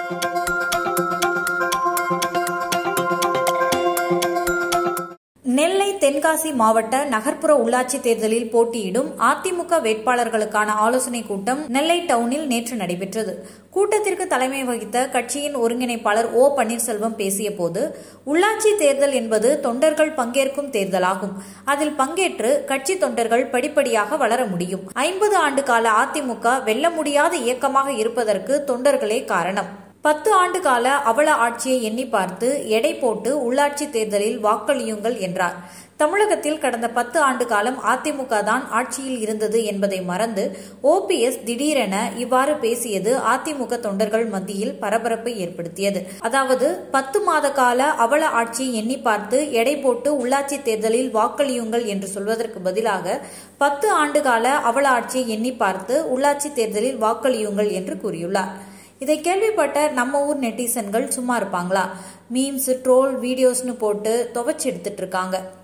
நெல்லை தென்காசி மாவட்ட நகர்ப்புற உள்ளாட்சி தேர்தலில் போட்டியிடும் அதிமுக வேட்பாளர்களுக்கான ஆலோசனைக் கூட்டம் நெல்லை டவுனில் நேற்று நடைபெற்றது கூட்டத்திற்கு தலைமை வகித்த கட்சியின் ஒருங்கிணைப்பாளர் ஓ பன்னீர்செல்வம் பேசியபோது உள்ளாட்சி தேர்தல் என்பது தொண்டர்கள் பங்கேற்கும் தேர்தலாகும் அதில் பங்கேற்று கட்சி தொண்டர்கள் படிப்படியாக வளர முடியும் ஐம்பது ஆண்டு கால அதிமுக வெல்ல முடியாத இயக்கமாக இருப்பதற்கு தொண்டர்களே காரணம் பத்து ஆண்டு கால அவல ஆட்சியை எண்ணி பார்த்து எடை போட்டு உள்ளாட்சி தேர்தலில் வாக்களியுங்கள் என்றார் தமிழகத்தில் கடந்த பத்து ஆண்டு காலம் அதிமுக தான் ஆட்சியில் இருந்தது என்பதை மறந்து ஓபிஎஸ் திடீரென இவ்வாறு பேசியது அதிமுக தொண்டர்கள் மத்தியில் பரபரப்பை ஏற்படுத்தியது அதாவது பத்து மாத கால அவல ஆட்சியை எண்ணி பார்த்து எடை போட்டு உள்ளாட்சி தேர்தலில் வாக்களியுங்கள் என்று சொல்வதற்கு பதிலாக பத்து ஆண்டு கால அவல ஆட்சியை எண்ணி பார்த்து உள்ளாட்சி தேர்தலில் வாக்களியுங்கள் என்று கூறியுள்ளார் இதை கேள்விப்பட்ட நம்ம ஊர் நெட்டிசன்கள் சும்மா இருப்பாங்களா மீம்ஸ் ட்ரோல் வீடியோஸ்னு போட்டு துவைச்சு எடுத்துட்டு இருக்காங்க